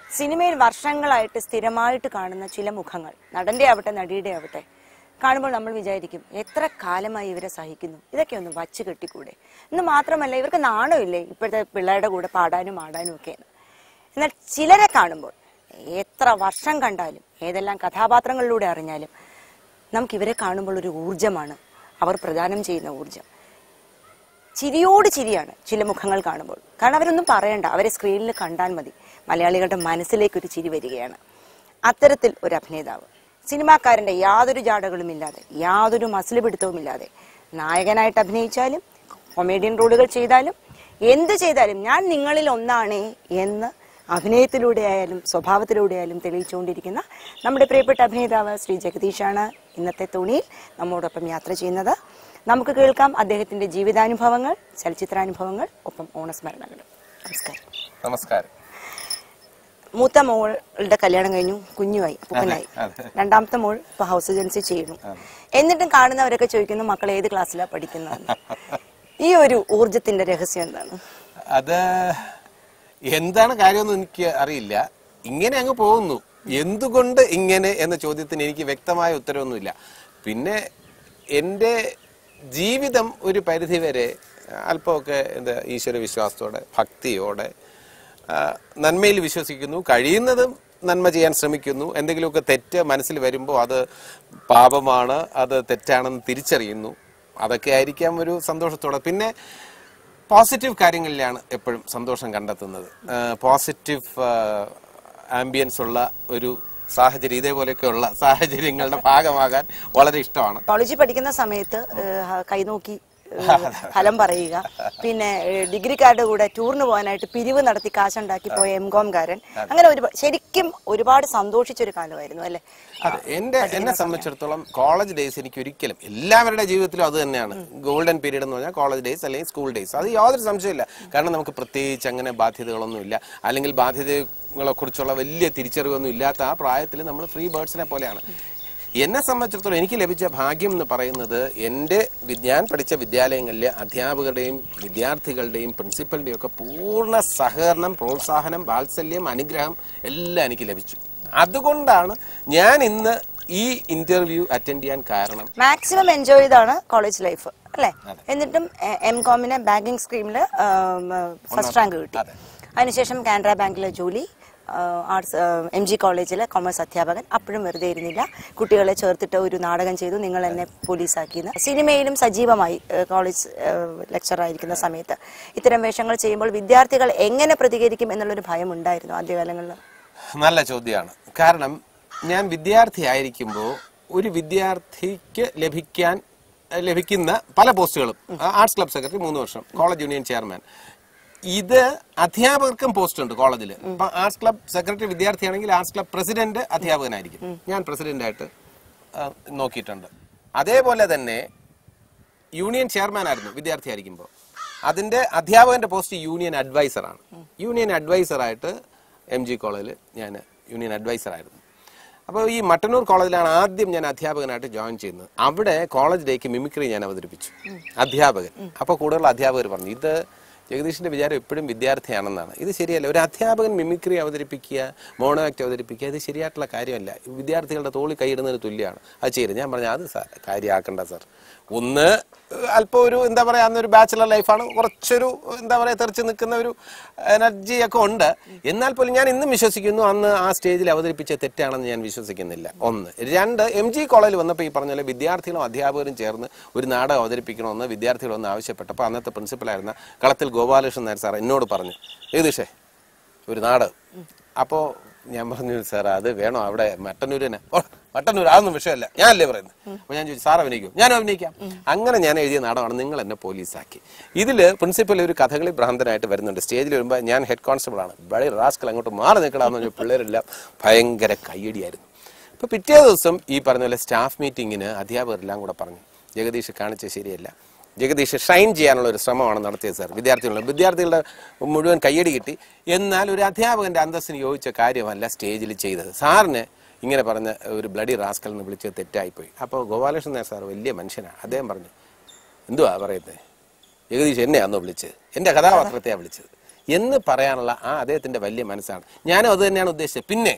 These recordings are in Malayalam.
സിനിമയിൽ വർഷങ്ങളായിട്ട് സ്ഥിരമായിട്ട് കാണുന്ന ചില മുഖങ്ങൾ നടന്റെ ആവട്ടെ നടിയുടെ ആവട്ടെ കാണുമ്പോൾ നമ്മൾ വിചാരിക്കും എത്ര കാലമായി ഇവരെ സഹിക്കുന്നു ഇതൊക്കെ ഒന്ന് വച്ച് കെട്ടിക്കൂടെ എന്ന് മാത്രമല്ല ഇവർക്ക് നാണമില്ലേ ഇപ്പോഴത്തെ പിള്ളേരുടെ കൂടെ പാടാനും ആടാനും ഒക്കെ എന്നാൽ ചിലരെ കാണുമ്പോൾ എത്ര വർഷം കണ്ടാലും ഏതെല്ലാം കഥാപാത്രങ്ങളിലൂടെ അറിഞ്ഞാലും നമുക്ക് ഇവരെ കാണുമ്പോൾ ഒരു ഊർജമാണ് അവർ പ്രദാനം ചെയ്യുന്ന ഊർജം ചിരിയോട് ചിരിയാണ് ചില മുഖങ്ങൾ കാണുമ്പോൾ കാരണം അവരൊന്നും പറയണ്ട അവരെ സ്ക്രീനിൽ കണ്ടാൽ മതി മലയാളികളുടെ മനസ്സിലേക്ക് ഒരു ചിരി വരികയാണ് അത്തരത്തിൽ ഒരു അഭിനേതാവ് സിനിമാക്കാരന്റെ യാതൊരു ജാടകളും ഇല്ലാതെ യാതൊരു മസിൽ പിടുത്തവും ഇല്ലാതെ നായകനായിട്ട് അഭിനയിച്ചാലും കൊമേഡിയൻ റോളുകൾ ചെയ്താലും എന്ത് ചെയ്താലും ഞാൻ നിങ്ങളിൽ ഒന്നാണേ എന്ന് അഭിനയത്തിലൂടെ ആയാലും സ്വഭാവത്തിലൂടെ ആയാലും തെളിയിച്ചുകൊണ്ടിരിക്കുന്ന നമ്മുടെ പ്രിയപ്പെട്ട അഭിനേതാവ് ശ്രീ ജഗദീഷാണ് ഇന്നത്തെ തുണിയിൽ നമ്മോടൊപ്പം യാത്ര ചെയ്യുന്നത് നമുക്ക് കേൾക്കാം അദ്ദേഹത്തിന്റെ ജീവിതാനുഭവങ്ങൾ ചലച്ചിത്രാനുഭവങ്ങൾ ഒപ്പം ഓണസ്മരണകൾ നമസ്കാരം നമസ്കാരം മൂത്ത മോളുടെ കല്യാണം കഴിഞ്ഞു കുഞ്ഞുമായി അപ്പൂപ്പനായി അതെ. രണ്ടാമത്തെ മോൾ ഇപ്പൊ ഹൗസ് ഏജൻസി ചെയ്യുന്നു എന്നിട്ടും കാണുന്നവരൊക്കെ ചോദിക്കുന്നു മക്കൾ ഏത് ക്ലാസ്സിലാണ് പഠിക്കുന്നത് ഈ ഒരു ഊർജത്തിന്റെ രഹസ്യം എന്താണ് അത് എന്താണ് കാര്യമെന്ന് എനിക്ക് അറിയില്ല ഇങ്ങനെ അങ്ങ് പോകുന്നു എന്തുകൊണ്ട് ഇങ്ങനെ എന്ന ചോദ്യത്തിന് എനിക്ക് വ്യക്തമായ ഉത്തരവൊന്നുമില്ല പിന്നെ എൻ്റെ ജീവിതം ഒരു പരിധിവരെ അല്പമൊക്കെ എന്താ ഈശ്വര വിശ്വാസത്തോടെ ഭക്തിയോടെ ആ, നന്മയിൽ വിശ്വസിക്കുന്നു കഴിയുന്നതും നന്മ ചെയ്യാൻ ശ്രമിക്കുന്നു എന്തെങ്കിലുമൊക്കെ തെറ്റ് മനസ്സിൽ വരുമ്പോൾ അത് പാപമാണ് അത് തെറ്റാണെന്ന് തിരിച്ചറിയുന്നു അതൊക്കെ ആയിരിക്കാം ഒരു സന്തോഷത്തോടെ പിന്നെ പോസിറ്റീവ് കാര്യങ്ങളിലാണ് എപ്പോഴും സന്തോഷം കണ്ടെത്തുന്നത് പോസിറ്റീവ് ആംബിയൻസ് ഉള്ള ഒരു സാഹചര്യം ഇതേപോലെയൊക്കെയുള്ള സാഹചര്യങ്ങളുടെ ഭാഗമാകാൻ വളരെ ഇഷ്ടമാണ് കോളേജിൽ പഠിക്കുന്ന സമയത്ത് ഏഹ്, കൈനോക്കി ഏഹ്, ഫലം പറയുക പിന്നെ ഏഹ്, ഡിഗ്രിക്കാരുടെ കൂടെ ടൂറിന് പോകാനായിട്ട് പിരിവ് നടത്തി കാശുണ്ടാക്കി പോയ എം കോംകാരൻ അങ്ങനെ ഒരു ശരിക്കും ഒരുപാട് സന്തോഷിച്ച ഒരു കാലമായിരുന്നു അല്ലെ അതെ എന്റെ എന്നെ സംബന്ധിച്ചിടത്തോളം കോളേജ് ഡേയ്സ് എനിക്ക് ഒരിക്കലും എല്ലാവരുടെ ജീവിതത്തിലും അത് തന്നെയാണ് ഗോൾഡൻ പീരീഡ് എന്ന് പറഞ്ഞാൽ കോളേജ് ഡേയ്സ് അല്ലെങ്കിൽ സ്കൂൾ ഡേയ്സ് അത് യാതൊരു സംശയമില്ല കാരണം നമുക്ക് പ്രത്യേകിച്ച് അങ്ങനെ ബാധ്യതകളൊന്നുമില്ല അല്ലെങ്കിൽ ബാധ്യതകളെ കുറിച്ചുള്ള വലിയ തിരിച്ചറിവൊന്നും ഇല്ലാത്ത ആ പ്രായത്തിൽ നമ്മൾ ഫ്രീ ബേർഡ്സിനെ പോലെയാണ് എന്നെ സംബന്ധിച്ചിടത്തോളം എനിക്ക് ലഭിച്ച ഭാഗ്യം എന്ന് പറയുന്നത് എൻ്റെ വി- ഞാൻ പഠിച്ച വിദ്യാലയങ്ങളിലെ അധ്യാപകരുടെയും വിദ്യാർത്ഥികളുടെയും പ്രിൻസിപ്പലിന്റെയും ഒക്കെ പൂർണ്ണ സഹകരണം പ്രോത്സാഹനം വാത്സല്യം അനുഗ്രഹം എല്ലാം എനിക്ക് ലഭിച്ചു അതുകൊണ്ടാണ് ഞാൻ ഇന്ന് ഈ ഇന്റർവ്യൂ അറ്റൻഡ് ചെയ്യാൻ കാരണം മാക്സിമം എൻജോയ് ചെയ്താണ് കോളേജ് ലൈഫ് അല്ലെ എന്നിട്ടും എം കോമിന് ബാങ്കിങ് സ്കീമില് ഫസ്റ്റ് റാങ്ക് കിട്ടി അതിനുശേഷം കാനറ ബാങ്കിലെ ജോലി ആർട്സ് എം ജി കോളേജിലെ കൊമേഴ്സ് അധ്യാപകൻ അപ്പോഴും വെറുതെ ഇരുന്നില്ല കുട്ടികളെ ചേർത്തിട്ട് ഒരു നാടകം ചെയ്തു നിങ്ങൾ എന്നെ പോലീസാക്കിയെന്ന് സിനിമയിലും സജീവമായി ഏഹ്, കോളേജ് ലെക്ചർ ആയിരിക്കുന്ന സമയത്ത് ഇത്തരം വേഷങ്ങൾ ചെയ്യുമ്പോൾ വിദ്യാർത്ഥികൾ എങ്ങനെ പ്രതികരിക്കും എന്നുള്ളൊരു ഭയം ഉണ്ടായിരുന്നു ആദ്യകാലങ്ങളിൽ നല്ല ചോദ്യമാണ് കാരണം ഞാൻ വിദ്യാർത്ഥി ആയിരിക്കുമ്പോൾ ഒരു വിദ്യാർത്ഥിക്ക് ലഭിക്കാൻ ഏഹ്, ലഭിക്കുന്ന പല പോസ്റ്റുകളും ആർട്സ് ക്ലബ് സെക്രട്ടറി മൂന്ന് വർഷം കോളേജ് യൂണിയൻ ചെയർമാൻ ഇത് അധ്യാപകർക്കും പോസ്റ്റ് ഉണ്ട് കോളേജിൽ അപ്പൊ ആർട്സ് ക്ലബ് സെക്രട്ടറി വിദ്യാർത്ഥിയാണെങ്കിൽ ആർട്സ് ക്ലബ് പ്രസിഡന്റ് അധ്യാപകനായിരിക്കും ഞാൻ പ്രസിഡന്റായിട്ട് ആ, നോക്കിയിട്ടുണ്ട് അതേപോലെ തന്നെ യൂണിയൻ ചെയർമാൻ ആയിരുന്നു വിദ്യാർത്ഥി ആയിരിക്കുമ്പോൾ അതിന്റെ അധ്യാപകന്റെ പോസ്റ്റ് യൂണിയൻ അഡ്വൈസറാണ് യൂണിയൻ അഡ്വൈസറായിട്ട് എം ജി കോളേജിൽ ഞാൻ യൂണിയൻ അഡ്വൈസർ ആയിരുന്നു അപ്പോൾ ഈ മട്ടന്നൂർ കോളേജിലാണ് ആദ്യം ഞാൻ അധ്യാപകനായിട്ട് ജോയിൻ ചെയ്യുന്നത് അവിടെ കോളേജ് ഡേക്ക് മിമിക്രി ഞാൻ അവതരിപ്പിച്ചു അധ്യാപകൻ അപ്പോൾ കൂടുതൽ അധ്യാപകർ പറഞ്ഞു ഇത് ജഗദീഷിന്റെ വിചാരം എപ്പോഴും വിദ്യാർത്ഥിയാണെന്നാണ് ഇത് ശരിയല്ല ഒരു അധ്യാപകൻ മിമിക്രി അവതരിപ്പിക്കുക മോണോ ആക്ട് അവതരിപ്പിക്കുക ഇത് ശരിയായിട്ടുള്ള കാര്യമല്ല വിദ്യാർത്ഥികളുടെ തോളി കൈയിടുന്നതിന് തുല്യമാണ് അത് ചെയ്യരുത് ഞാൻ പറഞ്ഞു അത് സ- കാര്യമാക്കണ്ട സാർ ഒന്ന് അല്പം ഒരു എന്താ പറയാ അന്നൊരു ബാച്ചിലർ ലൈഫാണ് കുറച്ചൊരു എന്താ പറയാ തെറിച്ച് നിൽക്കുന്ന ഒരു എനർജി ഒക്കെ ഉണ്ട് എന്നാൽ പോലും ഞാൻ ഇന്നും വിശ്വസിക്കുന്നു അന്ന് ആ സ്റ്റേജിൽ അവതരിപ്പിച്ച തെറ്റാണെന്ന് ഞാൻ വിശ്വസിക്കുന്നില്ല ഒന്ന് രണ്ട് എം ജി കോളേജിൽ വന്നപ്പോൾ ഈ പറഞ്ഞ പോലെ വിദ്യാർത്ഥികളും അധ്യാപകരും ചേർന്ന് ഒരു നാടകം അവതരിപ്പിക്കണമെന്ന് വിദ്യാർത്ഥികൾ ഒന്ന് ആവശ്യപ്പെട്ടപ്പോൾ അന്നത്തെ പ്രിൻസിപ്പലായിരുന്ന കളത്തിൽ ഗോപാലകൃഷ്ണൻ നായർ സാർ എന്നോട് പറഞ്ഞു ഏകദേശേ ഒരു നാടകം അപ്പോൾ ഞാൻ പറഞ്ഞു സാർ അത് വേണോ അവിടെ മട്ടന്നൂരിന് ഓ മട്ടന്നൂർ അതൊന്നും വിഷയമല്ല ഞാനല്ലേ പറയുന്നത് അപ്പൊ ഞാൻ ചോദിച്ചു സാർ അഭിനയിക്കും ഞാൻ അഭിനയിക്കാം അങ്ങനെ ഞാൻ എഴുതിയ നാടകമാണ് നിങ്ങൾ എന്നെ പോലീസാക്കി ഇതില് പ്രിൻസിപ്പൽ ഒരു കഥകളി ഭ്രാന്തനായിട്ട് വരുന്നുണ്ട് സ്റ്റേജിൽ വരുമ്പോൾ ഞാൻ ഹെഡ് കോൺസ്റ്റബിൾ ആണ് വളരെ റാസ്കൽ അങ്ങോട്ട് മാറി നിൽക്കണമെന്ന് പറഞ്ഞു പിള്ളേരെല്ലാം ഭയങ്കര കയ്യടിയായിരുന്നു ഇപ്പൊ പിറ്റേ ദിവസം ഈ പറഞ്ഞ പോലെ സ്റ്റാഫ് മീറ്റിങ്ങിന് അധ്യാപകരെല്ലാം കൂടെ പറഞ്ഞു ജഗദീഷ് കാണിച്ചത് ശരിയല്ല ജഗദീഷ് ഷൈൻ ചെയ്യാനുള്ള ഒരു ശ്രമമാണ് നടത്തിയത് സാർ വിദ്യാർത്ഥികളുടെ വിദ്യാർത്ഥികളുടെ മുഴുവൻ കയ്യടി കിട്ടി എന്നാൽ ഒരു അധ്യാപകന്റെ അന്തസ്സിന് യോജിച്ച കാര്യമല്ല സ്റ്റേജിൽ ചെയ്തത് സാറിന് ഇങ്ങനെ പറഞ്ഞ ഒരു ബ്ലഡി റാസ്കൽ എന്ന് വിളിച്ചത് തെറ്റായിപ്പോയി അപ്പോൾ ഗോപാലകൃഷ്ണൻ നായർ സാർ വലിയ മനുഷ്യനാണ് അദ്ദേഹം പറഞ്ഞു എന്തുവാ പറയുന്നത് ജഗദീഷ് എന്നെയാണോ വിളിച്ചത് എൻ്റെ കഥാപാത്രത്തെയാണ് വിളിച്ചത് എന്ന് പറയാനുള്ള ആ അദ്ദേഹത്തിന്റെ വലിയ മനസ്സാണ് ഞാനും അത് തന്നെയാണ് ഉദ്ദേശിച്ചത് പിന്നെ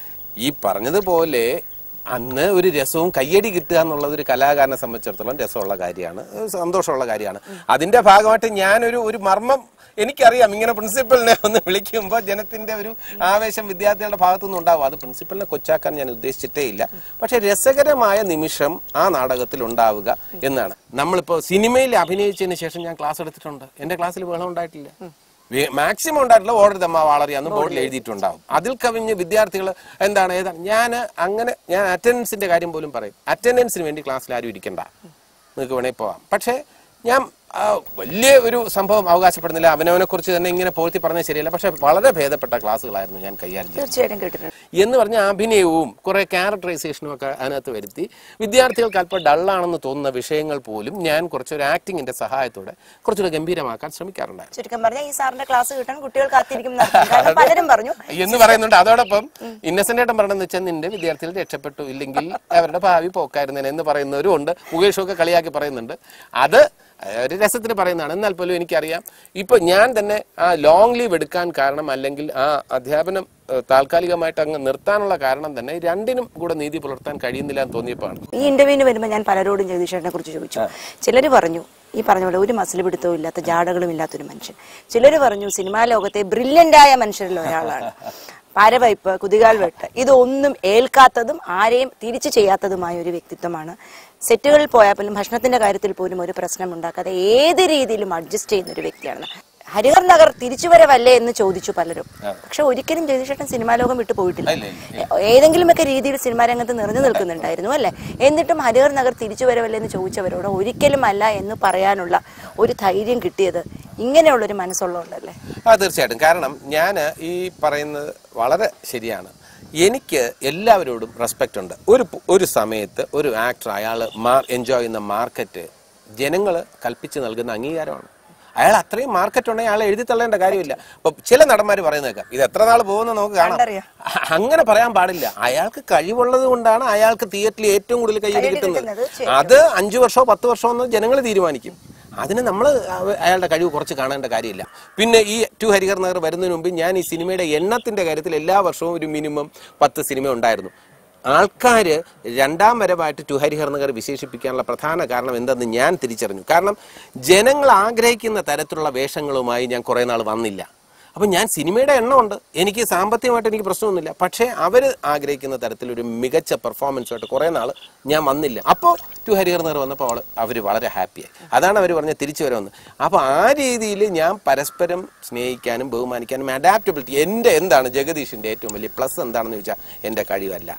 ഈ പറഞ്ഞതുപോലെ അന്ന് ഒരു രസവും കയ്യടി കിട്ടുക എന്നുള്ളത് ഒരു കലാകാരനെ സംബന്ധിച്ചിടത്തോളം രസമുള്ള കാര്യമാണ് ഏഹ് സന്തോഷമുള്ള കാര്യമാണ് അതിന്റെ ഭാഗമായിട്ട് ഞാനൊരു ഒരു മർമ്മം എനിക്കറിയാം ഇങ്ങനെ പ്രിൻസിപ്പലിനെ ഒന്ന് വിളിക്കുമ്പോൾ ജനത്തിന്റെ ഒരു ആവേശം വിദ്യാർത്ഥികളുടെ ഭാഗത്തുനിന്ന് ഉണ്ടാവും അത് പ്രിൻസിപ്പലിനെ കൊച്ചാക്കാൻ ഞാൻ ഉദ്ദേശിച്ചിട്ടേ ഇല്ല പക്ഷെ രസകരമായ നിമിഷം ആ നാടകത്തിൽ ഉണ്ടാവുക എന്നാണ് നമ്മളിപ്പോ സിനിമയിൽ അഭിനയിച്ചതിന് ശേഷം ഞാൻ ക്ലാസ് എടുത്തിട്ടുണ്ട് എന്റെ ക്ലാസ്സിൽ ബഹളം ഉണ്ടായിട്ടില്ല മാക്സിമം ഉണ്ടായിട്ടുള്ള ഓർഡർ തമ്മ വളരെ അന്ന് ബോർഡിൽ എഴുതിയിട്ടുണ്ടാവും അതിൽ കവിഞ്ഞ് വിദ്യാർത്ഥികൾ എന്താണ് ഏതാണ് ഞാൻ അങ്ങനെ ഞാൻ അറ്റൻഡൻസിന്റെ കാര്യം പോലും പറയും അറ്റൻഡൻസിന് വേണ്ടി ക്ലാസ്സിൽ ആരും ഇരിക്കണ്ട നിങ്ങൾക്ക് വേണേൽ പോവാം പക്ഷേ ഞാൻ ആ, വലിയ ഒരു സംഭവം അവകാശപ്പെടുന്നില്ല അവനവനെ കുറിച്ച് തന്നെ ഇങ്ങനെ പോഴ്ത്തി പറഞ്ഞത് ശരിയല്ല പക്ഷെ വളരെ ഭേദപ്പെട്ട ക്ലാസ്സുകളായിരുന്നു ഞാൻ കൈകാര്യം ചെയ്തത് തീർച്ചയായിട്ടും കേട്ടിട്ടുണ്ട് എന്ന് പറഞ്ഞ അഭിനയവും കുറെ ക്യാരക്ടറൈസേഷനും ഒക്കെ അതിനകത്ത് വരുത്തി വിദ്യാർത്ഥികൾക്ക് അല്പം ഡള്ളാണെന്ന് തോന്നുന്ന വിഷയങ്ങൾ പോലും ഞാൻ കുറച്ചൊരു ആക്ടിങ്ങിന്റെ സഹായത്തോടെ കുറച്ചുകൂടെ ഗംഭീരമാക്കാൻ ശ്രമിക്കാറുണ്ടായിരുന്നു ചുരുക്കം പറഞ്ഞാൽ ഈ സാറിന്റെ ക്ലാസ് കിട്ടാൻ കുട്ടികൾ കാത്തിരിക്കും എന്ന് അർത്ഥം. കാരണം പലരും പറഞ്ഞു എന്ന് പറയുന്നുണ്ട് അതോടൊപ്പം ഇന്നസെന്റ് ഏട്ടൻ പറയണെന്ന് വെച്ചാൽ നിന്റെ വിദ്യാർത്ഥികൾ രക്ഷപ്പെട്ടു ഇല്ലെങ്കിൽ അവരുടെ ഭാവി പോക്കായിരുന്നേനെ എന്ന് പറയുന്നവരും ഉണ്ട് മുകേഷും ഒക്കെ കളിയാക്കി പറയുന്നുണ്ട് അത് ഒരു രസത്തിന് പറയുന്നതാണ് എന്നാൽ പോലും എനിക്കറിയാം ഇപ്പൊ ഞാൻ തന്നെ ആ ലോങ് ലീവ് എടുക്കാൻ കാരണം അല്ലെങ്കിൽ ആ അധ്യാപനം ഏഹ്, താൽക്കാലികമായിട്ട് അങ്ങ് നിർത്താനുള്ള കാരണം തന്നെ ഈ രണ്ടിനും കൂടെ നീതി പുലർത്താൻ കഴിയുന്നില്ല എന്ന് തോന്നിയപ്പോഴാണ് ഈ ഇന്റർവ്യൂവിന് വരുമ്പോൾ ഞാൻ പലരോടും ജഗദീഷേട്ടനെ കുറിച്ച് ചോദിച്ചു ചിലർ പറഞ്ഞു ഈ പറഞ്ഞ പോലെ ഒരു മസിൽ പിടുത്തവും ഇല്ലാത്ത ജാടകളും ഇല്ലാത്തൊരു മനുഷ്യൻ ചിലർ പറഞ്ഞു സിനിമാ ലോകത്തെ ബ്രില്യന്റ് ആയ മനുഷ്യരിൽ ഒരാളാണ് പാരവയ്പ് കുതികാൽ വെട്ട് ഇതൊന്നും ഏൽക്കാത്തതും ആരെയും തിരിച്ചു ചെയ്യാത്തതുമായ ഒരു വ്യക്തിത്വമാണ് സെറ്റുകളിൽ പോയാൽ പോലും ഭക്ഷണത്തിന്റെ കാര്യത്തിൽ പോലും ഒരു പ്രശ്നം ഉണ്ടാക്കാതെ ഏത് രീതിയിലും അഡ്ജസ്റ്റ് ചെയ്യുന്ന ഒരു വ്യക്തിയാണ് ഹരിഹർ നഗർ തിരിച്ചുവരവല്ലേ എന്ന് ചോദിച്ചു പലരും പക്ഷെ ഒരിക്കലും ജഗദീഷേട്ടൻ സിനിമാ ലോകം വിട്ടു പോയിട്ടില്ല ഇല്ല, ഇല്ല. ഏതെങ്കിലുമൊക്കെ രീതിയിൽ സിനിമാ രംഗത്ത് നിറഞ്ഞു നിൽക്കുന്നുണ്ടായിരുന്നു അല്ലെ എന്നിട്ടും ഹരിഹർ നഗർ തിരിച്ചു വരവല്ലേ എന്ന് ചോദിച്ചവരോട് ഒരിക്കലും അല്ല എന്ന് പറയാനുള്ള ഒരു ധൈര്യം കിട്ടിയത് ഇങ്ങനെയുള്ളൊരു മനസ്സുള്ളതുകൊണ്ടല്ലേ ആ തീർച്ചയായിട്ടും കാരണം ഞാൻ ഈ പറയുന്നത് വളരെ ശരിയാണ് എനിക്ക് എല്ലാവരോടും റെസ്പെക്റ്റ് ഉണ്ട് ഒരു പ്- ഒരു സമയത്ത് ഒരു ആക്ടർ അയാൾ എൻജോയ് ചെയ്യുന്ന മാർക്കറ്റ് ജനങ്ങൾ കൽപ്പിച്ച് നൽകുന്ന അംഗീകാരമാണ് അയാൾ അത്രയും മാർക്കറ്റ് ഉണ്ടെങ്കിൽ അയാൾ എഴുതി തള്ളേണ്ട കാര്യമില്ല അപ്പൊ ചില നടന്മാർ പറയുന്നേക്കാം ഇത് എത്ര നാൾ പോകുന്ന നമുക്ക് കാണാം കണ്ടറിയാം. അ- അങ്ങനെ പറയാൻ പാടില്ല അയാൾക്ക് കഴിവുള്ളത് കൊണ്ടാണ് അയാൾക്ക് തിയേറ്ററിൽ ഏറ്റവും കൂടുതൽ കയ്യടി കയ്യടി കിട്ടുന്നത് കിട്ടുന്നത്, അത് അഞ്ചു വർഷമോ പത്ത് വർഷമോ എന്ന് ജനങ്ങൾ തീരുമാനിക്കും അതിന് നമ്മൾ അയാളുടെ കഴിവ് കുറച്ച് കാണേണ്ട കാര്യമില്ല പിന്നെ ഈ ടു ഹരിഹർ നഗർ വരുന്നതിന് മുമ്പ് ഞാൻ ഈ സിനിമയുടെ എണ്ണത്തിന്റെ കാര്യത്തിൽ എല്ലാ വർഷവും ഒരു മിനിമം പത്ത് സിനിമ ഉണ്ടായിരുന്നു ആൾക്കാര് രണ്ടാം വരവായിട്ട് ടു ഹരിഹർ നഗർ വിശേഷിപ്പിക്കാനുള്ള പ്രധാന കാരണം എന്തെന്ന് ഞാൻ തിരിച്ചറിഞ്ഞു കാരണം ജനങ്ങൾ ആഗ്രഹിക്കുന്ന തരത്തിലുള്ള വേഷങ്ങളുമായി ഞാൻ കുറെ നാൾ വന്നില്ല അപ്പൊ ഞാൻ സിനിമയുടെ എണ്ണമുണ്ട് എനിക്ക് സാമ്പത്തികമായിട്ട് എനിക്ക് പ്രശ്നമൊന്നുമില്ല പക്ഷേ അവർ ആഗ്രഹിക്കുന്ന തരത്തിലൊരു മികച്ച പെർഫോമൻസുമായിട്ട് കുറെ നാൾ ഞാൻ വന്നില്ല അപ്പോൾ ടു ഹരിഹർ നഗർ വന്നപ്പോൾ അവൾ അവർ വളരെ ഹാപ്പിയായി അതാണ് അവർ പറഞ്ഞ തിരിച്ചു വരുമെന്ന് അപ്പോൾ ആ രീതിയിൽ ഞാൻ പരസ്പരം സ്നേഹിക്കാനും ബഹുമാനിക്കാനും അഡാപ്റ്റബിലിറ്റി എൻ്റെ എന്താണ് ജഗദീഷിൻ്റെ ഏറ്റവും വലിയ പ്ലസ് എന്താണെന്ന് ചോദിച്ചാൽ എൻ്റെ കഴിവല്ല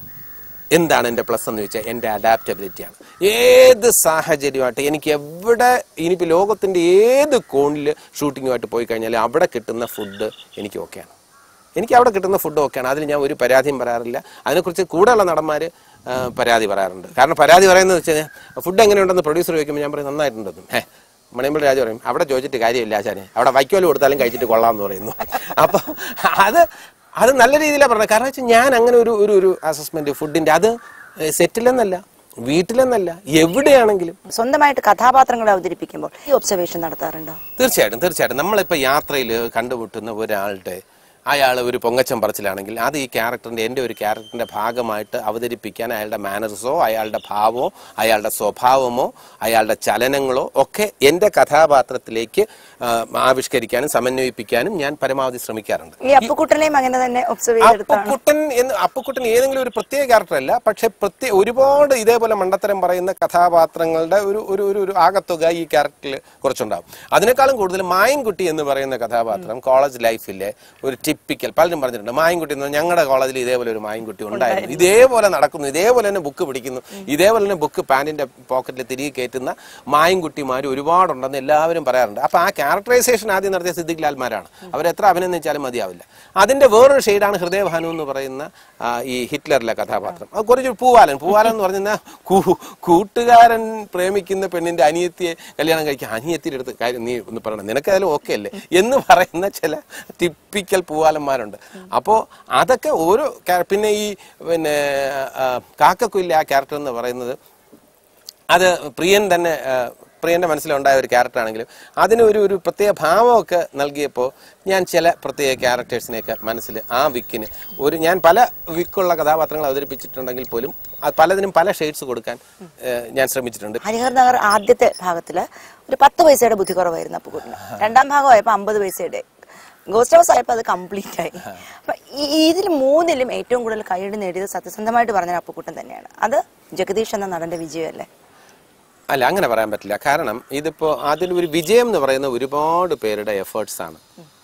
എന്താണ് എൻ്റെ പ്ലസ് എന്ന് ചോദിച്ചാൽ എൻ്റെ അഡാപ്റ്റബിലിറ്റിയാണ് ഏത് സാഹചര്യമായിട്ട് എനിക്ക് എവിടെ ഇനിയിപ്പോൾ ലോകത്തിൻ്റെ ഏത് കോണിൽ ഷൂട്ടിങ്ങുമായിട്ട് പോയി കഴിഞ്ഞാൽ അവിടെ കിട്ടുന്ന ഫുഡ് എനിക്ക് ഓക്കെയാണ് എനിക്ക് അവിടെ കിട്ടുന്ന ഫുഡ് ഓക്കെയാണ് അതിൽ ഞാൻ ഒരു പരാതിയും പറയാറില്ല അതിനെക്കുറിച്ച് കൂടെയുള്ള നടന്മാർ പരാതി പറയാറുണ്ട് കാരണം പരാതി പറയുന്നത് വെച്ച് കഴിഞ്ഞാൽ ഫുഡ് എങ്ങനെയുണ്ടെന്ന് പ്രൊഡ്യൂസർ ചോദിക്കുമ്പോൾ ഞാൻ പറയും നന്നായിട്ടുണ്ടെന്നും ഏഹ് മണിയമ്പൾ രാജു പറയും അവിടെ ചോദിച്ചിട്ട് കാര്യമില്ല ആശാനെ അവിടെ വൈക്കോല് കൊടുത്താലും കഴിച്ചിട്ട് കൊള്ളാമെന്ന് പറയുന്നു അപ്പോൾ അത് അത് നല്ല രീതിയിലാണ് പറഞ്ഞത് കാരണം വെച്ചാൽ ഞാൻ അങ്ങനെ ഒരു ഒരു ഒരു അസസ്മെന്റ് ഫുഡിന്റെ അത് സെറ്റിലെന്നല്ല വീട്ടിലെന്നല്ല എവിടെയാണെങ്കിലും സ്വന്തമായിട്ട് കഥാപാത്രങ്ങളെ അവതരിപ്പിക്കുമ്പോൾ ഈ ഒബ്സർവേഷൻ നടത്താറുണ്ടോ തീർച്ചയായിട്ടും തീർച്ചയായിട്ടും നമ്മളിപ്പോൾ യാത്രയിൽ കണ്ടുമുട്ടുന്ന ഒരാളുടെ അയാൾ ഒരു പൊങ്ങച്ചം പറച്ചിലാണെങ്കിൽ അത് ഈ ക്യാരക്ടറിന്റെ എൻ്റെ ഒരു ക്യാരക്ടറിന്റെ ഭാഗമായിട്ട് അവതരിപ്പിക്കാൻ അയാളുടെ മാനർസോ അയാളുടെ ഭാവമോ അയാളുടെ സ്വഭാവമോ അയാളുടെ ചലനങ്ങളോ ഒക്കെ എൻ്റെ കഥാപാത്രത്തിലേക്ക് ആ, ആവിഷ്കരിക്കാനും സമന്വയിപ്പിക്കാനും ഞാൻ പരമാവധി ശ്രമിക്കാറുണ്ട് ഈ അപ്പുക്കുട്ടനെയും അങ്ങനെ തന്നെ ഒബ്സർവ് ചെയ്തെടുത്താണ് അപ്പുക്കുട്ടൻ എന്ന് അപ്പുക്കുട്ടൻ ഏതെങ്കിലും ഒരു പ്രത്യേക ക്യാരക്ടർ അല്ല പക്ഷെ പ്രത്യേക ഒരുപാട് ഇതേപോലെ മണ്ടത്തരം പറയുന്ന കഥാപാത്രങ്ങളുടെ ഒരു ഒരു ഒരു ഒരു ആകത്തുക ഈ ക്യാരക്ടറിൽ കുറച്ചുണ്ടാവും അതിനേക്കാളും കൂടുതൽ മായൻകുട്ടി എന്ന് പറയുന്ന കഥാപാത്രം കോളേജ് ലൈഫിലെ ഒരു ടിപ്പിക്കൽ പലരും പറഞ്ഞിട്ടുണ്ട് മായൻകുട്ടി എന്ന് പറഞ്ഞാൽ ഞങ്ങളുടെ കോളേജിൽ ഇതേപോലെ ഒരു മായൻകുട്ടി ഉണ്ടായിരുന്നു ഇതേപോലെ നടക്കുന്നു ഇതേപോലെ തന്നെ ബുക്ക് പിടിക്കുന്നു ഇതേപോലെ തന്നെ ബുക്ക് പാന്റിന്റെ പോക്കറ്റിൽ തിരികെ കയറ്റുന്ന മായൻകുട്ടിമാർ ഒരുപാടുണ്ടെന്ന് എല്ലാവരും പറയാറുണ്ട് അപ്പൊ ആ ക്യാരക്ടറൈസേഷൻ ആദ്യം നടത്തിയ സിദ്ദിഖ് ലാൽമാരാണ് അവരെത്ര അഭിനന്ദിച്ചാലും മതിയാവില്ല അതിന്റെ വേറൊരു ഷെയ്ഡാണ് ഹൃദയഭാനു എന്ന് പറയുന്ന ആ, ഈ ഹിറ്റ്ലറിലെ കഥാപാത്രം അത് കുറച്ച് പൂവാലൻ പൂവാലൻ എന്ന് പറഞ്ഞാൽ കൂട്ടുകാരൻ പ്രേമിക്കുന്ന പെണ്ണിന്റെ അനിയത്തിയെ കല്യാണം കഴിക്കാൻ അനിയത്തിയുടെ അടുത്ത് കാര്യം നീ ഒന്ന് പറയണം നിനക്കതിലും ഓക്കെ അല്ലേ എന്ന് പറയുന്ന ചില ടിപ്പിക്കൽ പൂവാലന്മാരുണ്ട് അപ്പോൾ അതൊക്കെ ഓരോ ക്യാ- പിന്നെ ഈ പിന്നെ ആ, കാക്കക്കുയിലെ ആ ക്യാരക്ടർ എന്ന് പറയുന്നത് അത് പ്രിയൻ തന്നെ ആ, പ്രിയന്റെ മനസ്സിലുണ്ടായ ഒരു ക്യാരക്ടർ ആണെങ്കിലും അതിന് ഒരു ഒരു പ്രത്യേക ഭാവമൊക്കെ നൽകിയപ്പോൾ ഞാൻ ചില പ്രത്യേക ക്യാരക്ടേഴ്സിനെയൊക്കെ മനസ്സിൽ ആ വിക്കിന് ഒരു ഞാൻ പല വിക്കുള്ള കഥാപാത്രങ്ങൾ അവതരിപ്പിച്ചിട്ടുണ്ടെങ്കിൽ പോലും അത് പലതിനും പല ഷെയ്ഡ്സ് കൊടുക്കാൻ ഏഹ്, ഞാൻ ശ്രമിച്ചിട്ടുണ്ട് ഹരിഹർ നഗർ ആദ്യത്തെ ഭാഗത്തില് ഒരു പത്ത് പൈസയുടെ ബുദ്ധി കുറവായിരുന്നു അപ്പുക്കുട്ടിന് രണ്ടാം ഭാഗമായപ്പോ അമ്പത് പൈസയുടെ ഗോസ്റ്റ് ഹൗസ് ആയപ്പോ അത് കംപ്ലീറ്റ് ആയി അപ്പൊ ഈ ഇതിൽ മൂന്നിലും ഏറ്റവും കൂടുതൽ കൈയടി നേടിയത് സത്യസന്ധമായിട്ട് പറഞ്ഞ അപ്പുക്കുട്ടൻ തന്നെയാണ് അത് ജഗദീഷ് എന്ന നടന്റെ വിജയമല്ലേ അല്ല അങ്ങനെ പറയാൻ പറ്റില്ല കാരണം ഇതിപ്പോ അതിൽ ഒരു വിജയം എന്ന് പറയുന്ന ഒരുപാട് പേരുടെ എഫേർട്സ് ആണ്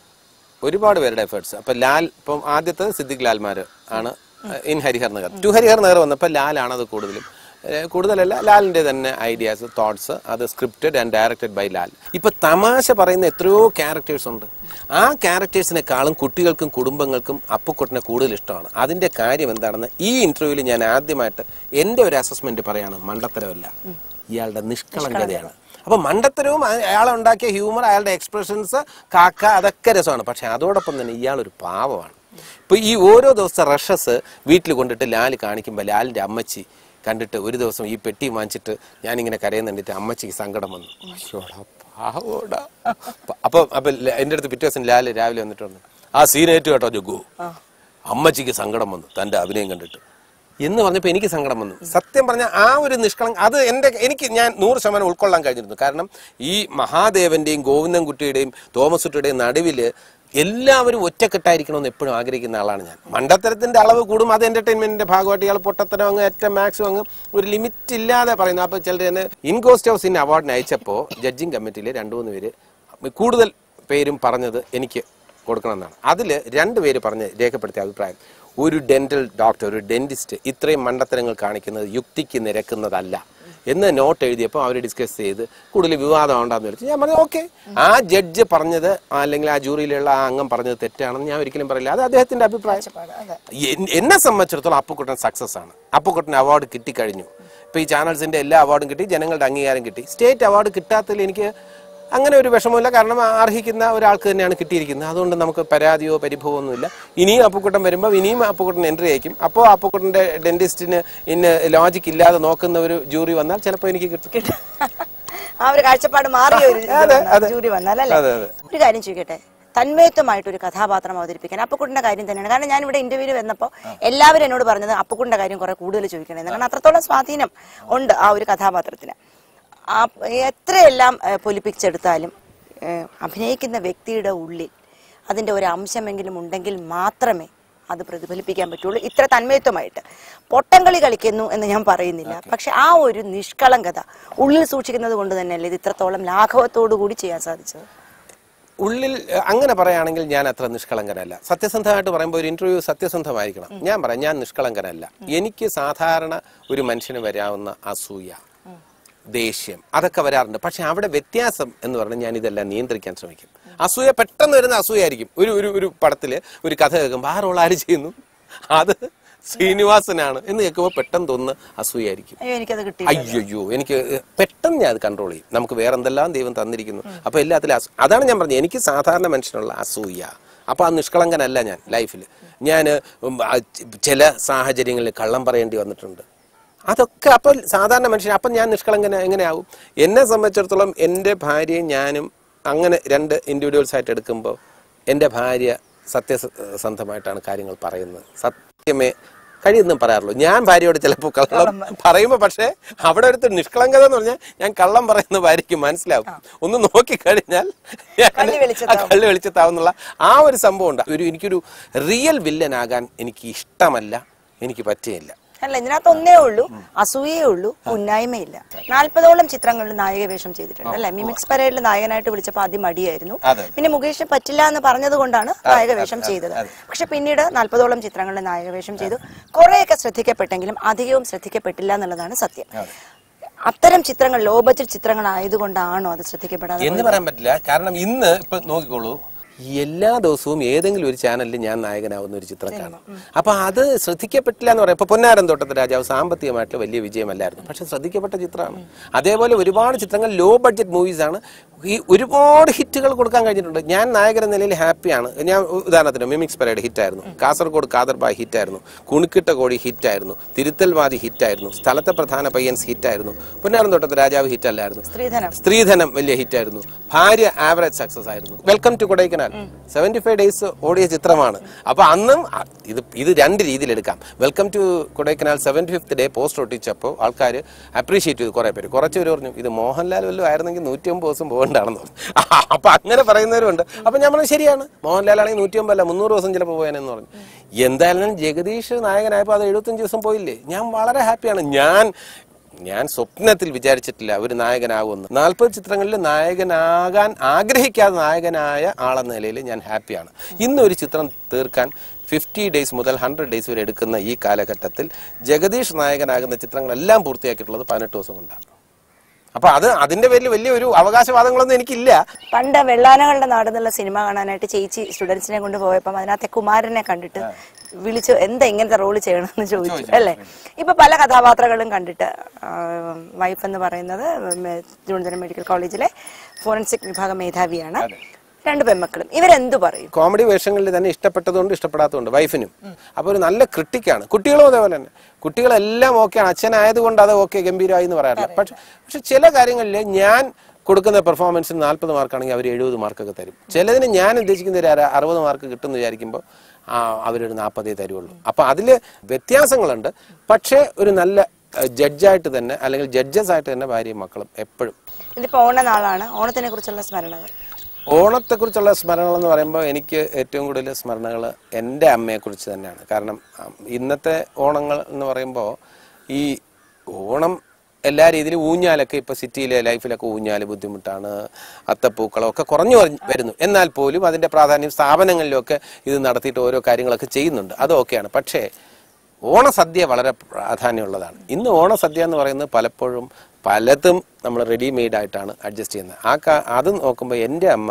ഒരുപാട് പേരുടെ എഫേർട്സ് അപ്പൊ ലാൽ ഇപ്പം ആദ്യത്തെ സിദ്ദിഖ് ലാൽമാര് ആണ് ഇൻ ഹരിഹർ നഗർ ടു ഹരിഹർ നഗർ വന്നപ്പോൾ ലാലാണ് അത് കൂടുതലും ഏഹ് കൂടുതലല്ല ലാലിന്റെ തന്നെ ഐഡിയാസ് തോട്ട്സ് അത് scripted and directed by Lal ഇപ്പൊ തമാശ പറയുന്ന എത്രയോ ക്യാരക്ടേഴ്സ് ഉണ്ട് ആ ക്യാരക്ടേഴ്സിനെക്കാളും കുട്ടികൾക്കും കുടുംബങ്ങൾക്കും അപ്പുക്കുട്ടനെ കൂടുതൽ ഇഷ്ടമാണ് അതിന്റെ കാര്യം എന്താണെന്ന് ഈ ഇന്റർവ്യൂവിൽ ഞാൻ ആദ്യമായിട്ട് എന്റെ ഒരു അസസ്മെന്റ് പറയാണ് മണ്ടത്തരമല്ല ഇയാളുടെ നിഷ്കളങ്കതയാണ് അപ്പൊ മണ്ടത്തരവും അയ- അയാൾ ഉണ്ടാക്കിയ ഹ്യൂമർ അയാളുടെ എക്സ്പ്രഷൻസ് കാക്ക അതൊക്കെ രസമാണ് പക്ഷെ അതോടൊപ്പം തന്നെ ഇയാളൊരു പാവമാണ് ഇപ്പൊ ഈ ഓരോ ദിവസത്തെ റഷസ് വീട്ടിൽ കൊണ്ടിട്ട് ലാല് കാണിക്കുമ്പോൾ ലാലിന്റെ അമ്മച്ചി കണ്ടിട്ട് ഒരു ദിവസം ഈ പെട്ടി വാങ്ങിച്ചിട്ട് ഞാനിങ്ങനെ കരയുന്നുണ്ടിട്ട് അമ്മച്ചിക്ക് സങ്കടം വന്നു അയ്യോടാ പാവോടാ അപ്പൊ അപ്പൊ ല- എന്റെ അടുത്ത് പിറ്റേ ദിവസം ലാല് രാവിലെ വന്നിട്ട് പറഞ്ഞു ആ സീനേറ്റ് കേട്ടോ ജഗ്ഗു അമ്മച്ചിക്ക് സങ്കടം വന്നു തന്റെ അഭിനയം കണ്ടിട്ട് എന്ന് പറഞ്ഞപ്പോൾ എനിക്ക് സങ്കടം വന്നു സത്യം പറഞ്ഞ ആ ഒരു നിഷ്കളങ്ക അത് എൻ്റെ എനിക്ക് ഞാൻ നൂറ് ശതമാനം ഉൾക്കൊള്ളാൻ കഴിഞ്ഞിരുന്നു കാരണം ഈ മഹാദേവന്റെയും ഗോവിന്ദൻകുട്ടിയുടെയും തോമസ് കുട്ടിയുടെയും നടുവില് എല്ലാവരും ഒറ്റക്കെട്ടായിരിക്കണമെന്ന് എപ്പോഴും ആഗ്രഹിക്കുന്ന ആളാണ് ഞാൻ മണ്ടത്തരത്തിന്റെ അളവ് കൂടും അത് എന്റർടൈൻമെന്റിന്റെ ഭാഗമായിട്ട് ഇയാൾ പൊട്ടത്തരം അങ്ങ് ഏറ്റവും മാക്സിമം അങ്ങ് ഒരു ലിമിറ്റ് ഇല്ലാതെ പറയുന്നു അപ്പൊ ചിലർ തന്നെ ഇൻകോസ്റ്റ് ഹൗസ് ഇൻ അവാർഡിന് അയച്ചപ്പോൾ ജഡ്ജിങ് കമ്മിറ്റിയിൽ രണ്ടു മൂന്ന് പേര് കൂടുതൽ പേരും പറഞ്ഞത് എനിക്ക് കൊടുക്കണമെന്നാണ് അതിൽ രണ്ടുപേര് പറഞ്ഞ് രേഖപ്പെടുത്തിയ അഭിപ്രായം ഒരു ഡെന്റൽ ഡോക്ടർ ഒരു ഡെന്റിസ്റ്റ് ഇത്രയും മണ്ടത്തരങ്ങൾ കാണിക്കുന്നത് യുക്തിക്ക് നിരക്കുന്നതല്ല എന്ന് നോട്ട് എഴുതിയപ്പോൾ അവർ ഡിസ്കസ് ചെയ്ത് കൂടുതൽ വിവാദം ഉണ്ടാന്ന് വിളിച്ചു ഞാൻ പറഞ്ഞു ഓക്കെ ആ ജഡ്ജ് പറഞ്ഞത് അല്ലെങ്കിൽ ആ ജൂറിയിലുള്ള ആ അംഗം പറഞ്ഞത് തെറ്റാണെന്ന് ഞാൻ ഒരിക്കലും പറയില്ല അത് അദ്ദേഹത്തിന്റെ അഭിപ്രായം എൻ- എന്നെ സംബന്ധിച്ചിടത്തോളം അപ്പുക്കുട്ടൻ സക്സസ് ആണ് അപ്പുക്കുട്ടൻ അവാർഡ് കിട്ടിക്കഴിഞ്ഞു ഇപ്പൊ ഈ ചാനൽസിന്റെ എല്ലാ അവാർഡും കിട്ടി ജനങ്ങളുടെ അംഗീകാരം കിട്ടി സ്റ്റേറ്റ് അവാർഡ് കിട്ടാത്തതിൽ എനിക്ക് അങ്ങനെ ഒരു വിഷമമില്ല കാരണം അർഹിക്കുന്ന ഒരാൾക്ക് തന്നെയാണ് കിട്ടിയിരിക്കുന്നത് അതുകൊണ്ട് നമുക്ക് പരാതിയോ പരിഭവമോ ഒന്നുമില്ല ഇനിയും അപ്പുക്കുട്ടൻ വരുമ്പോൾ ഇനിയും അപ്പുക്കുട്ടൻ എൻട്രി അയക്കും അപ്പോൾ അപ്പുക്കുട്ടന്റെ ഡെന്റിസ്റ്റിന് ഇന്ന് ലോജിക് ഇല്ലാതെ നോക്കുന്ന ഒരു ജൂറി വന്നാൽ ചിലപ്പോൾ എനിക്ക് കിട്ടും ആ ഒരു കാഴ്ചപ്പാട് മാറിയ ഒരു ഇത് അതെ, വന്നാൽ, അതെ. ജൂറി വന്നാൽ അതെ, അല്ലേ അതെ. ഒരു കാര്യം ചോദിക്കട്ടെ തന്മയത്വമായിട്ട് ഒരു കഥാപാത്രം അവതരിപ്പിക്കാൻ അപ്പുക്കുട്ടിന്റെ കാര്യം തന്നെയാണ് കാരണം ഞാൻ ഇവിടെ ഇന്റർവ്യൂവിൽ വന്നപ്പോൾ എല്ലാവരും എന്നോട് പറഞ്ഞത് അപ്പുക്കുട്ടിന്റെ കാര്യം കുറെ കൂടുതൽ ചോദിക്കണമെന്ന് കാരണം അത്രത്തോളം സ്വാധീനം ഉണ്ട് ആ ഒരു കഥാപാത്രത്തിന് ആ എത്രയെല്ലാം ഏഹ്, പൊലിപ്പിച്ചെടുത്താലും ഏഹ്, അഭിനയിക്കുന്ന വ്യക്തിയുടെ ഉള്ളിൽ അതിന്റെ ഒരു അംശമെങ്കിലും ഉണ്ടെങ്കിൽ മാത്രമേ അത് പ്രതിഫലിപ്പിക്കാൻ പറ്റുള്ളൂ ഇത്ര തന്മയത്വമായിട്ട് പൊട്ടംകളി കളിക്കുന്നു എന്ന് ഞാൻ പറയുന്നില്ല പക്ഷെ ആ ഒരു നിഷ്കളങ്കത ഉള്ളിൽ സൂക്ഷിക്കുന്നത് കൊണ്ട് തന്നെയല്ലേ ഇത് ഇത്രത്തോളം ലാഘവത്തോടു കൂടി ചെയ്യാൻ സാധിച്ചത് ഉള്ളിൽ അഹ്, അങ്ങനെ പറയുകയാണെങ്കിൽ ഞാൻ അത്ര നിഷ്കളങ്കനല്ല സത്യസന്ധമായിട്ട് പറയുമ്പോൾ ഒരു ഇന്റർവ്യൂ സത്യസന്ധമായിരിക്കണം ഞാൻ പറയാം ഞാൻ നിഷ്കളങ്കനല്ല എനിക്ക് സാധാരണ ഒരു മനുഷ്യന് വരാവുന്ന അസൂയ ദേഷ്യം അതൊക്കെ വരാറുണ്ട് പക്ഷെ അവിടെ വ്യത്യാസം എന്ന് പറഞ്ഞാൽ ഞാൻ ഇതെല്ലാം നിയന്ത്രിക്കാൻ ശ്രമിക്കും അസൂയ പെട്ടെന്ന് വരുന്ന അസൂയായിരിക്കും ഒരു ഒരു ഒരു പടത്തില് ഒരു കഥ കേൾക്കുമ്പോൾ ആ റോൾ ആര് ചെയ്യുന്നു അത് ശ്രീനിവാസനാണ് എന്ന് കേൾക്കുമ്പോൾ പെട്ടെന്ന് തോന്നുന്ന അസൂയായിരിക്കും അയ്യോ എനിക്കത് കിട്ടി അയ്യോ എനിക്ക് പെട്ടെന്ന് ഞാൻ അത് കൺട്രോൾ ചെയ്യും നമുക്ക് വേറെ എന്തെല്ലാം ദൈവം തന്നിരിക്കുന്നു അപ്പൊ എല്ലാത്തിലും അസൂ- അതാണ് ഞാൻ പറഞ്ഞത് എനിക്ക് സാധാരണ മനുഷ്യനുള്ള അസൂയ അപ്പൊ ആ നിഷ്കളങ്കനല്ല ഞാൻ ലൈഫിൽ ഞാൻ ചില സാഹചര്യങ്ങളിൽ കള്ളം പറയേണ്ടി വന്നിട്ടുണ്ട് അതൊക്കെ അപ്പോൾ സാധാരണ മനുഷ്യൻ അപ്പം ഞാൻ നിഷ്കളങ്കന എങ്ങനെയാവും എന്നെ സംബന്ധിച്ചിടത്തോളം എൻ്റെ ഭാര്യയും ഞാനും അങ്ങനെ രണ്ട് ഇൻഡിവിജ്വൽസ് ആയിട്ട് എടുക്കുമ്പോൾ എൻ്റെ ഭാര്യ സത്യസന്ധമായിട്ടാണ് കാര്യങ്ങൾ പറയുന്നത് സത്യമേ കഴിയുന്നതും പറയാറുള്ളൂ ഞാൻ ഭാര്യയോട് ചിലപ്പോൾ കള്ളം പറയുമ്പോൾ പക്ഷേ അവിടെ ഒരു നിഷ്കളങ്കത എന്ന് പറഞ്ഞാൽ ഞാൻ കള്ളം പറയുന്ന ഭാര്യയ്ക്ക് മനസ്സിലാവും ഒന്ന് നോക്കിക്കഴിഞ്ഞാൽ ഞാൻ കള്ളി വെളിച്ചത്താവും. ആ കള്ളി വെളിച്ചത്താവുന്നുള്ള ആ ഒരു സംഭവം ഉണ്ട് ഒരു എനിക്കൊരു റിയൽ വില്ലനാകാൻ എനിക്ക് ഇഷ്ടമല്ല എനിക്ക് പറ്റുകയില്ല അല്ല ഇതിനകത്ത് ഒന്നേ ഉള്ളൂ അസൂയേ ഉള്ളൂ ഉന്നായ്മയില്ല നാൽപ്പതോളം ചിത്രങ്ങളിൽ നായക വേഷം ചെയ്തിട്ടുണ്ട് അല്ലെ മിമിക്സ് പരേഡിൽ നായകനായിട്ട് വിളിച്ചപ്പോൾ ആദ്യം മടിയായിരുന്നു അതെ. പിന്നെ മുകേഷ് പറ്റില്ല എന്ന് പറഞ്ഞത് കൊണ്ടാണ് നായക വേഷം ചെയ്തത് പക്ഷെ പിന്നീട് നാൽപ്പതോളം ചിത്രങ്ങളിൽ നായക വേഷം ചെയ്തു കുറെയൊക്കെ ശ്രദ്ധിക്കപ്പെട്ടെങ്കിലും അധികവും ശ്രദ്ധിക്കപ്പെട്ടില്ല എന്നുള്ളതാണ് സത്യം അത്തരം ചിത്രങ്ങൾ ലോ ബഡ്ജറ്റ് ചിത്രങ്ങൾ ആയതുകൊണ്ടാണോ അത് ശ്രദ്ധിക്കപ്പെടാതെ എന്ന് പറയാൻ പറ്റില്ല കാരണം ഇന്ന് ഇപ്പൊ നോക്കിക്കോളൂ എല്ലാ ദിവസവും ഏതെങ്കിലും ഒരു ചാനലിൽ ഞാൻ നായകനാവുന്ന ഒരു ചിത്രം കാണാം അപ്പൊ അത് ശ്രദ്ധിക്കപ്പെട്ടില്ല എന്ന് പറയാം ഇപ്പൊ പൊന്നാരൻ തോട്ടത്തെ രാജാവ് സാമ്പത്തികമായിട്ട് വലിയ വിജയമല്ലായിരുന്നു പക്ഷെ ശ്രദ്ധിക്കപ്പെട്ട ചിത്രമാണ് അതേപോലെ ഒരുപാട് ചിത്രങ്ങൾ ലോ ബഡ്ജറ്റ് മൂവീസ് ആണ് ഈ ഒരുപാട് ഹിറ്റുകൾ കൊടുക്കാൻ കഴിഞ്ഞിട്ടുണ്ട് ഞാൻ നായകൻ എന്ന നിലയിൽ ഹാപ്പിയാണ് ഞാൻ ഉദാഹരണത്തിന് മിമിക്സ് പരേഡ് ഹിറ്റായിരുന്നു കാസർഗോഡ് കാദർബായ് ഹിറ്റായിരുന്നു കുണുക്കിട്ട കോഴി ഹിറ്റായിരുന്നു തിരുത്തൽവാദി ഹിറ്റായിരുന്നു സ്ഥലത്തെ പ്രധാന പയ്യൻസ് ഹിറ്റായിരുന്നു പൊന്നാരം തോട്ടത്തെ രാജാവ് ഹിറ്റല്ലായിരുന്നു സ്ത്രീധനം സ്ത്രീധനം വലിയ ഹിറ്റായിരുന്നു ഭാര്യ ആവറേജ് സക്സസ് ആയിരുന്നു welcome to Kodaikanal seventy five days ഓടിയ ചിത്രമാണ് അപ്പൊ അന്നും അ- ഇത് ഇത് രണ്ട് രീതിയിൽ എടുക്കാം welcome to Kodaikanal seventy fifth day post ഒട്ടിച്ചപ്പോൾ ആൾക്കാർ അപ്രീഷിയേറ്റ് ചെയ്തു കുറെ പേര് കുറച്ച് പേര് പറഞ്ഞു ഇത് മോഹൻലാൽ വല്ലതും ആയിരുന്നെങ്കിൽ നൂറ്റി ഒമ്പത് ദിവസം പോകണ്ടാണെന്ന് പറഞ്ഞു അപ്പൊ അങ്ങനെ പറയുന്നവരുണ്ട് അപ്പൊ ഞാൻ പറഞ്ഞു ശരിയാണ് മോഹൻലാൽ ആണെങ്കിൽ നൂറ്റി ഒമ്പതല്ല മുന്നൂറ് ദിവസം ചിലപ്പോൾ പോയാനെന്ന് പറഞ്ഞു എന്തായാലും ജഗദീഷ് നായകനായപ്പോൾ അത് എഴുപത്തഞ്ച് ദിവസം പോയില്ലേ ഞാൻ വളരെ ഹാപ്പിയാണ് ഞാൻ ഞാൻ സ്വപ്നത്തിൽ വിചാരിച്ചിട്ടില്ല ഒരു നായകനാകുമെന്ന് നാൽപ്പത് ചിത്രങ്ങളിൽ നായകനാകാൻ ആഗ്രഹിക്കാതെ നായകനായ ആളെന്ന നിലയിൽ ഞാൻ ഹാപ്പിയാണ് ഇന്ന് ഒരു ചിത്രം തീർക്കാൻ ഫിഫ്റ്റി ഡേയ്സ് മുതൽ ഹൺഡ്രഡ് ഡേയ്സ് വരെ എടുക്കുന്ന ഈ കാലഘട്ടത്തിൽ ജഗദീഷ് നായകനാകുന്ന ചിത്രങ്ങളെല്ലാം പൂർത്തിയാക്കിയിട്ടുള്ളത് പതിനെട്ട് ദിവസം കൊണ്ടാണ് അപ്പൊ അത് അതിന്റെ പേരിൽ വലിയൊരു അവകാശവാദങ്ങളൊന്നും എനിക്കില്ല പണ്ട് വെള്ളാനകളുടെ നാട് എന്നുള്ള സിനിമ കാണാനായിട്ട് ചേച്ചി സ്റ്റുഡൻസിനെ കൊണ്ട് പോയപ്പം അതിനകത്തെ കുമാരനെ കണ്ടിട്ട് വിളിച്ചു എന്താ ഇങ്ങനത്തെ റോള് ചെയ്യണമെന്ന് ചോദിച്ചു അല്ലേ ഇപ്പൊ പല കഥാപാത്രങ്ങളും കണ്ടിട്ട് വൈഫ് എന്ന് പറയുന്നത് മെ- തിരുവനന്തപുരം മെഡിക്കൽ കോളേജിലെ ഫോറൻസിക് വിഭാഗം മേധാവിയാണ് രണ്ട് പെൺമക്കളും ഇവരെന്തു പറയും കോമഡി വേഷങ്ങളിൽ തന്നെ ഇഷ്ടപ്പെട്ടതുകൊണ്ട് ഇഷ്ടപ്പെടാത്തതുണ്ട് വൈഫിനും അപ്പൊ ഒരു നല്ല ക്രിട്ടിക്കാണ് കുട്ടികളും അതേപോലെ തന്നെ കുട്ടികളെല്ലാം ഓക്കെയാണ് അച്ഛനായതുകൊണ്ട് അത് ഓക്കെ ഗംഭീരമായി എന്ന് പറയാറില്ല പക്ഷെ പക്ഷെ ചില കാര്യങ്ങളിൽ ഞാൻ കൊടുക്കുന്ന പെർഫോമൻസിന് നാൽപ്പത് മാർക്കാണെങ്കിൽ അവർ എഴുപത് മാർക്കൊക്കെ തരും ചിലതിന് ഞാൻ ഉദ്ദേശിക്കുന്ന ഒരു അര- അറുപത് മാർക്ക് കിട്ടുമെന്ന് വിചാരിക്കുമ്പോൾ ആ, അവരൊരു നാൽപ്പതേ തരുള്ളൂ അപ്പൊ അതിൽ വ്യത്യാസങ്ങളുണ്ട് പക്ഷേ ഒരു നല്ല ജഡ്ജായിട്ട് തന്നെ അല്ലെങ്കിൽ ജഡ്ജസ് ആയിട്ട് തന്നെ ഭാര്യയും മക്കളും എപ്പോഴും ഇതിപ്പോ ഓണനാളാണ് ഓണത്തിനെ കുറിച്ചുള്ള സ്മരണകൾ ഓണത്തെക്കുറിച്ചുള്ള സ്മരണകൾ എന്ന് പറയുമ്പോൾ എനിക്ക് ഏറ്റവും കൂടുതൽ സ്മരണകൾ എൻ്റെ അമ്മയെക്കുറിച്ച് തന്നെയാണ് കാരണം അം, ഇന്നത്തെ ഓണങ്ങൾ എന്ന് പറയുമ്പോൾ ഈ ഓണം എല്ലാ രീതിയിലും ഊഞ്ഞാലൊക്കെ ഇപ്പോൾ സിറ്റിയിലെ ലൈഫിലൊക്കെ ഊഞ്ഞാൽ ബുദ്ധിമുട്ടാണ് അത്തപ്പൂക്കളം ഒക്കെ കുറഞ്ഞു വര- വരുന്നു എന്നാൽ പോലും അതിൻ്റെ പ്രാധാന്യം സ്ഥാപനങ്ങളിലൊക്കെ ഇത് നടത്തിയിട്ട് ഓരോ കാര്യങ്ങളൊക്കെ ചെയ്യുന്നുണ്ട് അതൊക്കെയാണ് പക്ഷേ ഓണസദ്യ വളരെ പ്രാധാന്യമുള്ളതാണ് ഇന്ന് ഓണസദ്യ എന്ന് പറയുന്നത് പലപ്പോഴും പലതും നമ്മൾ റെഡിമെയ്ഡ് ആയിട്ടാണ് അഡ്ജസ്റ്റ് ചെയ്യുന്നത് ആ കാ അത് നോക്കുമ്പോൾ എൻ്റെ അമ്മ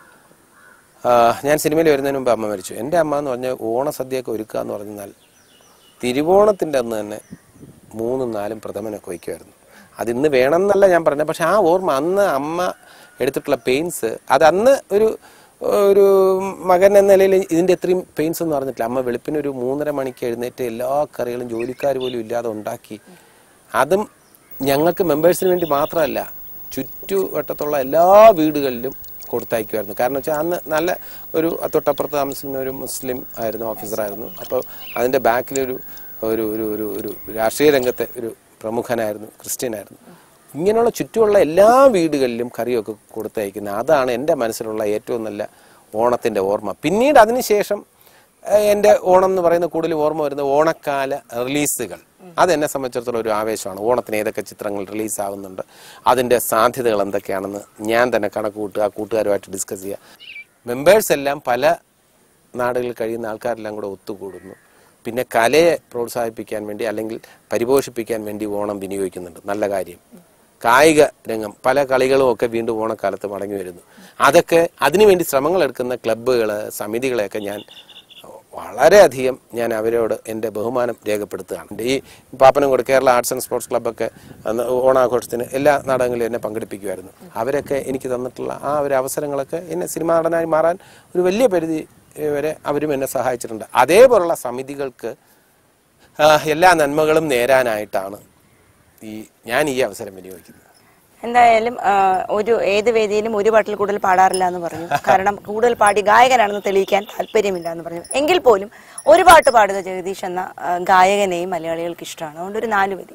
ആ, ഞാൻ സിനിമയിൽ വരുന്നതിന് മുമ്പ് അമ്മ മരിച്ചു എൻ്റെ അമ്മ എന്ന് പറഞ്ഞാൽ ഓണസദ്യയൊക്കെ ഒരുക്കുക എന്ന് പറഞ്ഞാൽ തിരുവോണത്തിൻ്റെ അന്ന് തന്നെ മൂന്നും നാലും പ്രഥമനൊക്കെ വയ്ക്കുമായിരുന്നു അതിന്ന് വേണമെന്നല്ല ഞാൻ പറഞ്ഞത് പക്ഷെ ആ ഓർമ്മ അന്ന് അമ്മ എടുത്തിട്ടുള്ള പെയിൻസ് അത് അന്ന് ഒരു ഒരു മകൻ എന്ന നിലയിൽ ഇതിൻ്റെ എത്രയും പെയിൻസ് ഒന്നും അറിഞ്ഞിട്ടില്ല അമ്മ വെളുപ്പിന് ഒരു മൂന്നര മണിക്ക് എഴുന്നേറ്റ് എല്ലാ കറികളും ജോലിക്കാർ പോലും ഇല്ലാതെ ഉണ്ടാക്കി അതും ഞങ്ങൾക്ക് മെമ്പേഴ്സിന് വേണ്ടി മാത്രമല്ല ചുറ്റുവട്ടത്തുള്ള എല്ലാ വീടുകളിലും കൊടുത്തയക്കുമായിരുന്നു കാരണം വെച്ചാൽ അന്ന് നല്ല ഒരു തൊട്ടപ്പുറത്ത് താമസിക്കുന്ന ഒരു മുസ്ലിം ആയിരുന്നു ഓഫീസറായിരുന്നു അപ്പോൾ അതിൻ്റെ ബാക്കിലൊരു ഒരു ഒരു ഒരു ഒരു രാഷ്ട്രീയ രംഗത്തെ ഒരു പ്രമുഖനായിരുന്നു ക്രിസ്ത്യനായിരുന്നു ഇങ്ങനെയുള്ള ചുറ്റുമുള്ള എല്ലാ വീടുകളിലും കറിയൊക്കെ കൊടുത്തയക്കുന്ന അതാണ് എൻ്റെ മനസ്സിലുള്ള ഏറ്റവും നല്ല ഓണത്തിൻ്റെ ഓർമ്മ പിന്നീട് അതിനുശേഷം ഏഹ് എൻ്റെ ഓണം എന്ന് പറയുന്ന കൂടുതൽ ഓർമ്മ വരുന്നത് ഓണക്കാല റിലീസുകൾ അതെന്നെ സംബന്ധിച്ചിടത്തോളം ഒരു ആവേശമാണ് ഓണത്തിന് ഏതൊക്കെ ചിത്രങ്ങൾ റിലീസ് ആവുന്നുണ്ട് അതിൻ്റെ സാധ്യതകൾ എന്തൊക്കെയാണെന്ന് ഞാൻ തന്നെ കണക്ക് കൂട്ടുക കൂട്ടുകാരുമായിട്ട് ഡിസ്കസ് ചെയ്യുക മെമ്പേഴ്സ് എല്ലാം പല നാടുകളിൽ കഴിയുന്ന ആൾക്കാരെല്ലാം കൂടെ ഒത്തുകൂടുന്നു പിന്നെ കലയെ പ്രോത്സാഹിപ്പിക്കാൻ വേണ്ടി അല്ലെങ്കിൽ പരിപോഷിപ്പിക്കാൻ വേണ്ടി ഓണം വിനിയോഗിക്കുന്നുണ്ട് നല്ല കാര്യം കായിക രംഗം പല കളികളും ഒക്കെ വീണ്ടും ഓണക്കാലത്ത് മടങ്ങി വരുന്നു അതൊക്കെ അതിനുവേണ്ടി ശ്രമങ്ങൾ എടുക്കുന്ന ക്ലബ്ബുകൾ സമിതികളെയൊക്കെ ഞാൻ വളരെയധികം ഞാൻ അവരോട് എൻ്റെ ബഹുമാനം രേഖപ്പെടുത്തുകയാണ് ഈ Pappanamcode Kerala arts and sports ക്ലബ്ബൊക്കെ അന്ന് ഓണാഘോഷത്തിന് എല്ലാ നാടകങ്ങളിലും എന്നെ പങ്കെടുപ്പിക്കുമായിരുന്നു അവരൊക്കെ എനിക്ക് തന്നിട്ടുള്ള ആ ഒരു അവസരങ്ങളൊക്കെ എന്നെ സിനിമാ നടനായി മാറാൻ ഒരു വലിയ പരിധി ഏഹ്, വരെ അവരും എന്നെ സഹായിച്ചിട്ടുണ്ട് അതേപോലുള്ള സമിതികൾക്ക് ആ, എല്ലാ നന്മകളും നേരാനായിട്ടാണ് ഈ ഞാൻ ഈ അവസരം വിനിയോഗിക്കുന്നത് എന്തായാലും ആ, ഒരു ഏത് വേദിയിലും ഒരു പാട്ടിൽ കൂടുതൽ പാടാറില്ല എന്ന് പറഞ്ഞു കാരണം കൂടുതൽ പാടി ഗായകനാണെന്ന് തെളിയിക്കാൻ താല്പര്യമില്ല എന്ന് പറഞ്ഞു എങ്കിൽ പോലും ഒരു പാട്ട് പാടുന്ന ജഗദീഷ് എന്ന ആ, ഗായകനെയും മലയാളികൾക്ക് ഇഷ്ടമാണ് അതുകൊണ്ട് ഒരു നാല് വരി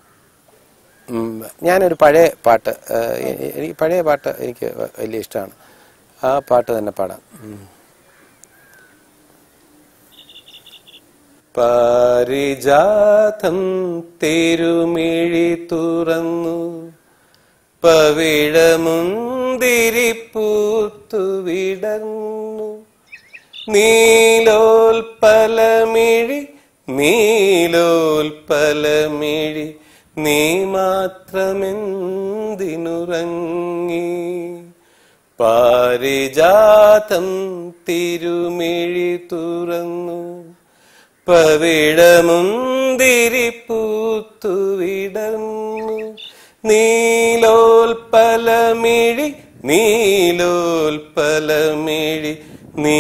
ഉം, ഞാനൊരു പഴയ പാട്ട് ആ, എ- എ- എനിക്ക് പഴയ പാട്ട് എനിക്ക് വ- വലിയ ഇഷ്ടമാണ് ആ പാട്ട് തന്നെ പാടാം ഉം. പാരിജാതം തിരുമിഴി തുറന്നു പവിഴമുന്തിരിപ്പൂത്തു വിടർന്നു നീലോൽപലമിഴി നീലോൽപലമിഴി നീ മാത്രമെന്തിനുറങ്ങി പാരിജാതം തിരുമിഴി തുറന്നു പവിഴമുന്തിരിപ്പൂത്തു വിടർന്നു നീലോൽപലമിഴി നീലോൽപലമിഴി നീ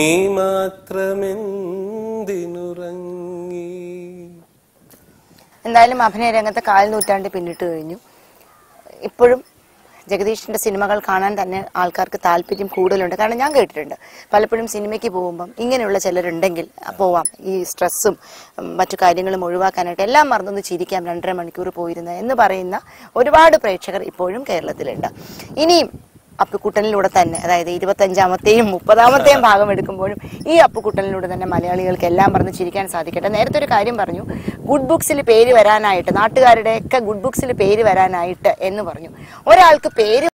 മാത്രമെന്തിനുറങ്ങി എന്തായാലും അഭിനയ രംഗത്ത് കാൽ നൂറ്റാണ്ട് പിന്നിട്ട് കഴിഞ്ഞു ഇപ്പോഴും ജഗദീഷിന്റെ സിനിമകൾ കാണാൻ തന്നെ ആൾക്കാർക്ക് താല്പര്യം കൂടുതലുണ്ട് കാരണം ഞാൻ കേട്ടിട്ടുണ്ട് പലപ്പോഴും സിനിമയ്ക്ക് പോകുമ്പം ഇങ്ങനെയുള്ള ചിലരുണ്ടെങ്കിൽ പോവാം ഈ സ്ട്രെസ്സും ഉം, മറ്റു കാര്യങ്ങളും ഒഴിവാക്കാനായിട്ട് എല്ലാം മറന്നൊന്ന് ചിരിക്കാം രണ്ടര മണിക്കൂർ പോയിരുന്ന എന്ന് പറയുന്ന ഒരുപാട് പ്രേക്ഷകർ ഇപ്പോഴും കേരളത്തിലുണ്ട് ഇനിയും അപ്പുക്കുട്ടനിലൂടെ തന്നെ അതായത് ഇരുപത്തഞ്ചാമത്തെയും മുപ്പതാമത്തെയും ഭാഗം എടുക്കുമ്പോഴും ഈ അപ്പുക്കുട്ടനിലൂടെ തന്നെ മലയാളികൾക്ക് എല്ലാം പറഞ്ഞ് ചിരിക്കാൻ സാധിക്കട്ടെ നേരത്തെ ഒരു കാര്യം പറഞ്ഞു ഗുഡ് ബുക്സിൽ പേര് വരാനായിട്ട് നാട്ടുകാരുടെയൊക്കെ ഗുഡ് ബുക്സിൽ പേര് വരാനായിട്ട് എന്ന് പറഞ്ഞു ഒരാൾക്ക് പേര്